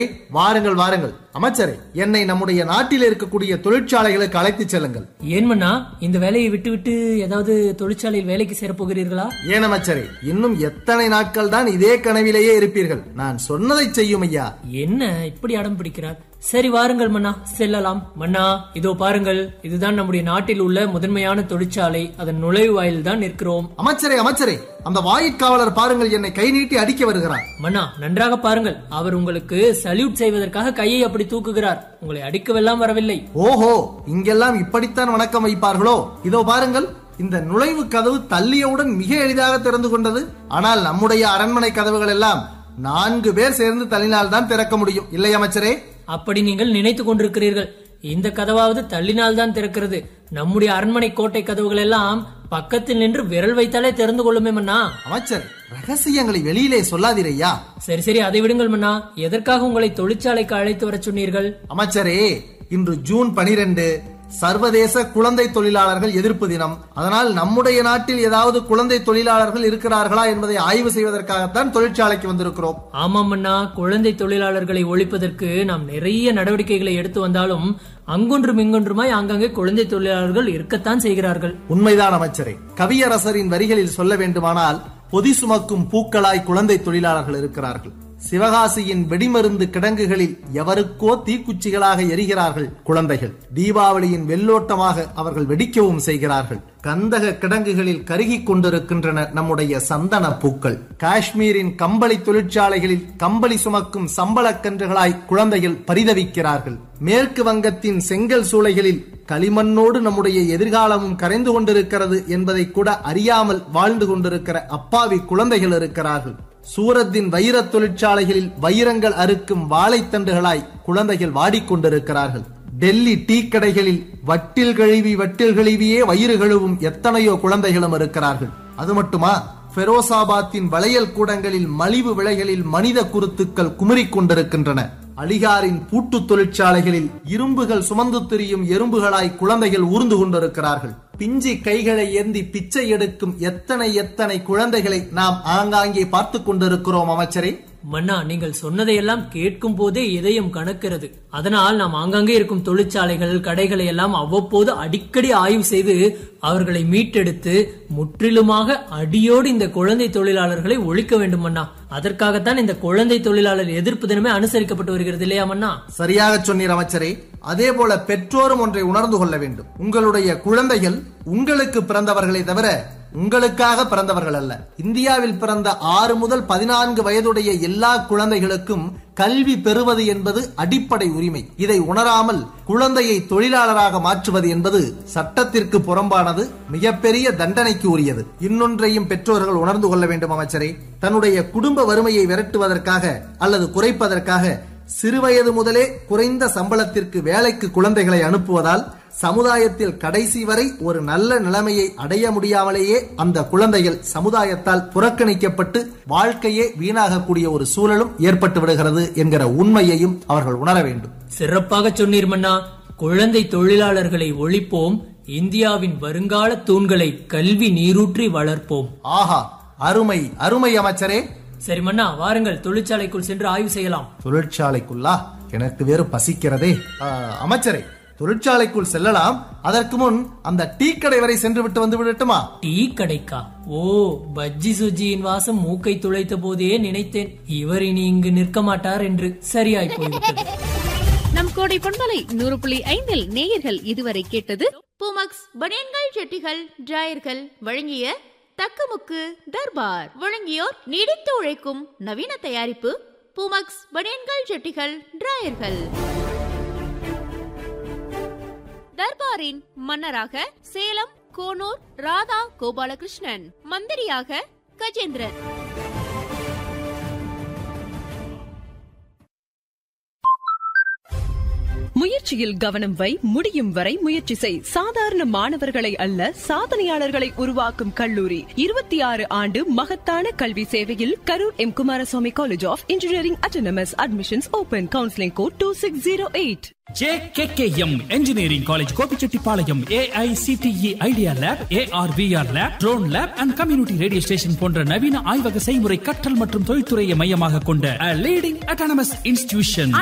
வாருங்கள் வாருங்கள் அமைச்சரே என்னை நம்முடைய நாட்டில் இருக்கக்கூடிய தொழிற்சாலைகளுக்கு அழைத்துச் செல்லுங்கள் ஏன் மன்னா இந்த வேலையை விட்டுவிட்டு ஏதாவது தொழிற்சாலையில் வேலைக்கு சேரப் போகிறீர்களா ஏன் அமைச்சரே இன்னும் எத்தனை நாட்கள் தான் இதே கனவிலேயே இருப்பீர்கள் நான் சொன்னதை செய்யும் ஐயா என்ன இப்படி அடம் பிடிக்கிறார் சரி வாருங்கள் மன்னா செல்லலாம் மன்னா இதோ பாருங்கள் இதுதான் நம்முடைய நாட்டில் உள்ள முதன்மையான தொழிற்சாலை அதன் நுழைவு வாயில் தான் நிற்கிறோம் அமைச்சரே அமைச்சரே அந்த வாயிற்காவலர் பாருங்கள் என்னை கை நீட்டி அடிக்க வருகிறார் மன்னா நன்றாக பாருங்கள் அவர் உங்களுக்கு சல்யூட் செய்வதற்காக கையை அப்படி தூக்குகிறார் உங்களை அடிக்கவெல்லாம் வரவில்லை ஓஹோ இங்கெல்லாம் இப்படித்தான் வணக்கம் வைப்பார்களோ இதோ பாருங்கள் இந்த நுழைவு கதவு தள்ளியவுடன் மிக எளிதாக திறந்து கொண்டது ஆனால் நம்முடைய அரண்மனை கதவுகள் எல்லாம் நான்கு பேர் சேர்ந்து தள்ளினால் தான் திறக்க முடியும் இல்லை அமைச்சரே அப்படி நீங்கள் நினைத்துக் கொண்டிருக்கிறீர்கள் இந்த கதவாவது தள்ளினால் தான் திறக்கிறது நம்முடைய அரண்மனை கோட்டை கதவுகள் எல்லாம் பக்கத்தில் நின்று விரல் வைத்தாலே திறந்து கொள்ளுமே மன்னா அமைச்சர் ரகசியங்களை வெளியிலே சொல்லாதீரையா சரி சரி அதை விடுங்கள் மன்னா எதற்காக உங்களை தொழிற்சாலைக்கு அழைத்து வரச் சொன்னீர்கள் அமைச்சரே இன்று ஜூன் பனிரெண்டு சர்வதேச குழந்தை தொழிலாளர்கள் எதிர்ப்பு தினம் அதனால் நம்முடைய நாட்டில் ஏதாவது குழந்தை தொழிலாளர்கள் இருக்கிறார்களா என்பதை ஆய்வு செய்வதற்காகத்தான் தொழிற்சாலைக்கு வந்திருக்கிறோம் ஆமாம் மன்னா குழந்தை தொழிலாளர்களை ஒழிப்பதற்கு நாம் நிறைய நடவடிக்கைகளை எடுத்து வந்தாலும் அங்கொன்றும் இங்கொன்றுமாய் ஆங்காங்கே குழந்தை தொழிலாளர்கள் இருக்கத்தான் செய்கிறார்கள் உண்மைதான் அமைச்சரே கவியரசரின் வரிகளில் சொல்ல வேண்டுமானால் பொதி சுமக்கும் பூக்களாய் குழந்தை தொழிலாளர்கள் இருக்கிறார்கள் சிவகாசியின் வெடிமருந்து கிடங்குகளில் எவருக்கோ தீக்குச்சிகளாக எரிகிறார்கள் குழந்தைகள் தீபாவளியின் வெள்ளோட்டமாக அவர்கள் வெடிக்கவும் செய்கிறார்கள் கந்தக கிடங்குகளில் கருகிக் கொண்டிருக்கின்றன நம்முடைய சந்தன பூக்கள் காஷ்மீரின் கம்பளி தொழிற்சாலைகளில் கம்பளி சுமக்கும் சம்பளக்கன்றுகளாய் குழந்தைகள் பரிதவிக்கிறார்கள் மேற்கு வங்கத்தின் செங்கல் சூளைகளில் களிமண்ணோடு நம்முடைய எதிர்காலமும் கரைந்து கொண்டிருக்கிறது என்பதை கூட அறியாமல் வாழ்ந்து கொண்டிருக்கிற அப்பாவி குழந்தைகள் இருக்கிறார்கள் சூரத்தின் வைரத் தொழிற்சாலைகளில் வைரங்கள் அறுக்கும் வாழைத்தண்டுகளாய் குழந்தைகள் வாடிக்கொண்டிருக்கிறார்கள் டெல்லி டீ கடைகளில் வட்டில் கழுவி வட்டில் கழுவியே வயிறு கழுவும் எத்தனையோ குழந்தைகளும் இருக்கிறார்கள் அது மட்டுமா பெரோசாபாத்தின் வளையல் கூடங்களில் மலிவு விலைகளில் மனித குருத்துக்கள் குமுறிக் கொண்டிருக்கின்றன அலிகாரின் பூட்டு தொழிற்சாலைகளில் இரும்புகள் சுமந்து திரியும் எறும்புகளாய் குழந்தைகள் ஊர்ந்து கொண்டிருக்கிறார்கள் பிஞ்சி கைகளை ஏந்தி பிச்சை எடுக்கும் எத்தனை எத்தனை குழந்தைகளை நாம் ஆங்காங்கே பார்த்து கொண்டிருக்கிறோம் அமைச்சரே மன்னா நீங்கள் சொன்னதையெல்லாம் கேட்கும் போதே இதயம் கணக்கிறது அதனால் நாம் ஆங்காங்கே இருக்கும் தொழிற்சாலைகள் கடைகளை எல்லாம் அவ்வப்போது அடிக்கடி ஆய்வு செய்து அவர்களை மீட்டெடுத்து முற்றிலுமாக அடியோடு இந்த குழந்தை தொழிலாளர்களை ஒழிக்க வேண்டும் மன்னா அதற்காகத்தான் இந்த குழந்தை தொழிலாளர் எதிர்ப்பு தினமே அனுசரிக்கப்பட்டு வருகிறது இல்லையா மன்னா சரியாக சொன்னீர் அமைச்சரே அதே போல பெற்றோரும் ஒன்றை உணர்ந்து கொள்ள வேண்டும் உங்களுடைய குழந்தைகள் உங்களுக்கு பிறந்தவர்களை தவிர உங்களுக்காக பிறந்தவர்கள் அல்ல இந்தியாவில் பிறந்த ஆறு முதல் பதினான்கு வயதுடைய எல்லா குழந்தைகளுக்கும் கல்வி பெறுவது என்பது அடிப்படை உரிமை இதை உணராமல் குழந்தையை தொழிலாளராக மாற்றுவது என்பது சட்டத்திற்கு புறம்பானது மிகப்பெரிய தண்டனைக்கு உரியது இன்னொன்றையும் பெற்றோர்கள் உணர்ந்து கொள்ள வேண்டும் அமைச்சரே தன்னுடைய குடும்ப வறுமையை விரட்டுவதற்காக அல்லது குறைப்பதற்காக சிறுவயது முதலே குறைந்த சம்பளத்திற்கு வேலைக்கு குழந்தைகளை அனுப்புவதால் சமுதாயத்தில் கடைசி வரை ஒரு நல்ல நிலைமையை அடைய முடியாமலேயே அந்த குழந்தைகள் சமுதாயத்தால் புறக்கணிக்கப்பட்டு வாழ்க்கையே வீணாகக்கூடிய ஒரு சூழலும் ஏற்பட்டு விடுகிறது என்கிற உண்மையையும் அவர்கள் உணர வேண்டும் சிறப்பாக சொன்னீர் மன்னா குழந்தை தொழிலாளர்களை ஒழிப்போம் இந்தியாவின் வருங்கால தூண்களை கல்வி நீரூற்றி வளர்ப்போம் ஆஹா அருமை அருமை அமைச்சரே சரி மன்னா வாருங்கள் தொழிற்சாலைக்குள் சென்று ஆய்வு செய்யலாம் தொழிற்சாலைக்குள்ளா எனக்கு வேறு பசிக்கிறதே ஆ, அமைச்சரே தொழிற்சாலைக்குள் செல்லலாம் அதற்கு முன் அந்த டீ கடை வரை சென்று விட்டு வந்து விடட்டுமா டீ கடைக்கா ஓ பஜ்ஜி சுஜியின் வாசம் மூக்கை துளைத்த போதே நினைத்தேன் இவர் இனி இங்கு நிற்க மாட்டார் என்று சரியாய் போய்விட்டது நம் கோடை பொன்மலை நூறு புள்ளி ஐந்தில் நேயர்கள் இதுவரை கேட்டது பூமக்ஸ் பனியன்கள் செட்டிகள் டிராயர்கள் வழங்கிய தக்கமுக்கு தர்பார் வழங்கியோர் நீடித்து உழைக்கும் நவீன தயாரிப்பு பூமக்ஸ் பனியன்கள் செட்டிகள் டிராயர்கள் தர்பாரின் மன்னராக சேலம் கோனூர் ராதா கோபாலகிருஷ்ணன் மந்திரியாக கஜேந்திரன் முயற்சியில் கவனம் வை முடியும் வரை முயற்சி செய் சாதாரண மாணவர்களை அல்ல சாதனையாளர்களை உருவாக்கும் கல்லூரி இருபத்தி ஆறு ஆண்டு மகத்தான கல்வி சேவையில் Karur M Kumaraswamy college of engineering autonomous admissions open counselling code two six zero eight JKKM engineering college Gobichettipalayam AICTE idea lab ARVR lab drone lab and community radio station போன்ற நவீன ஆய்வக செய்முறை கற்றல் மற்றும் தொழில்துறையை மையமாக கொண்ட லீடிங் அட்டானமஸ் இன்ஸ்டிடியூஷன்